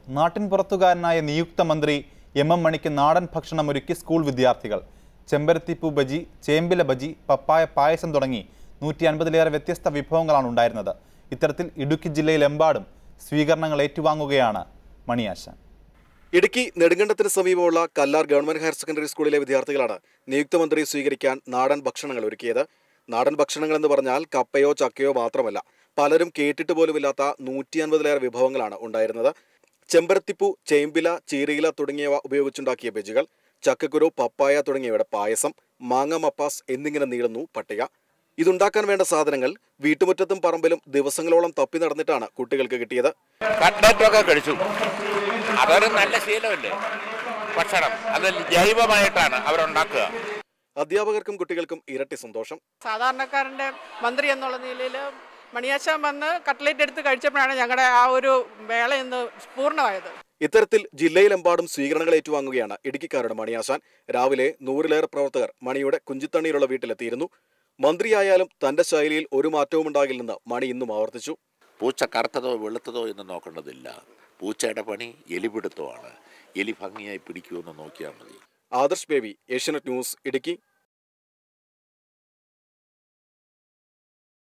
നാട്ടിൻപുറത്തുകാരനായ നിയുക്ത മന്ത്രി M M മണിക്ക് നാടൻ ഭക്ഷണമൊരുക്കി സ്കൂൾ വിദ്യാർത്ഥികൾ ചെമ്പരത്തിപ്പൂ ബജി ചേമ്പില ബജി പപ്പായ പായസം തുടങ്ങി നൂറ്റി അൻപതിലേറെ വ്യത്യസ്ത വിഭവങ്ങളാണ് ഉണ്ടായിരുന്നത് ഇത്തരത്തിൽ ഇടുക്കി ജില്ലയിലെമ്പാടും സ്വീകരണങ്ങൾ ഏറ്റുവാങ്ങുകയാണ് മണിയാശാൻ ഇടുക്കി നെടുങ്കണ്ടത്തിന് സമീപമുള്ള കല്ലാർ ഗവൺമെന്റ് ഹയർ സെക്കൻഡറി സ്കൂളിലെ വിദ്യാർത്ഥികളാണ് നിയുക്ത മന്ത്രി സ്വീകരിക്കാൻ നാടൻ ഭക്ഷണങ്ങൾ ഒരുക്കിയത് നാടൻ ഭക്ഷണങ്ങൾ എന്ന് പറഞ്ഞാൽ കപ്പയോ ചക്കയോ മാത്രമല്ല പലരും കേട്ടിട്ട് പോലുമില്ലാത്ത നൂറ്റി അൻപതിലേറെ വിഭവങ്ങളാണ് ഉണ്ടായിരുന്നത് ചെമ്പരത്തിപ്പൂ ചേമ്പില ചീരയില തുടങ്ങിയവ ഉപയോഗിച്ചുണ്ടാക്കിയ ബജികൾ ചക്കക്കുരു പപ്പായ തുടങ്ങിയവയുടെ പായസം മാങ്ങ മപ്പാസ് എന്നിങ്ങനെ നീളുന്നു പട്ടിക ഇതുണ്ടാക്കാൻ വേണ്ട സാധനങ്ങൾ വീട്ടുമുറ്റത്തും പറമ്പിലും ദിവസങ്ങളോളം തപ്പി നടന്നിട്ടാണ് കുട്ടികൾക്ക് കിട്ടിയത് കട്ട്ലറ്റൊക്കെ കഴിച്ചു അതൊരു നല്ല ശീലമല്ലേ ഭക്ഷണം അത് ജൈവമായിട്ടാണ് അവരുണ്ടാക്കുക അധ്യാപകർക്കും കുട്ടികൾക്കും ഇരട്ടി സന്തോഷം സാധാരണക്കാരൻ്റെ മന്ത്രി എന്നുള്ള നിലയിൽ മണിയാശാൻ വന്ന് കട്ട്ലേറ്റ് എടുത്ത് കഴിച്ചപ്പോഴാണ് ഞങ്ങളുടെ ആ ഒരു വേള ഇന്ന് പൂർണ്ണമായത് ഇത്തരത്തിൽ ജില്ലയിലെമ്പാടും സ്വീകരണങ്ങൾ ഏറ്റുവാങ്ങുകയാണ് ഇടുക്കിക്കാരുടെ മണിയാശാൻ രാവിലെ നൂറിലേറെ പ്രവർത്തകർ മണിയുടെ കുഞ്ചിത്തണ്ണിയിലുള്ള വീട്ടിലെത്തിയിരുന്നു മന്ത്രിയായാലും തന്റെ ശൈലിയിൽ ഒരു മാറ്റവും ഉണ്ടാകില്ലെന്ന് മണി ഇന്നും ആവർത്തിച്ചു പൂച്ച കറുത്തതോ വെളുത്തതോ എന്ന് നോക്കേണ്ടതില്ല പൂച്ചയുടെ പണി എലിപിടുത്തമാണ് എലി ഭംഗിയായി പിടിക്കുമെന്ന് നോക്കിയാൽ മതി ആദർശ് ബേബി ഏഷ്യനെറ്റ് ന്യൂസ് ഇടുക്കി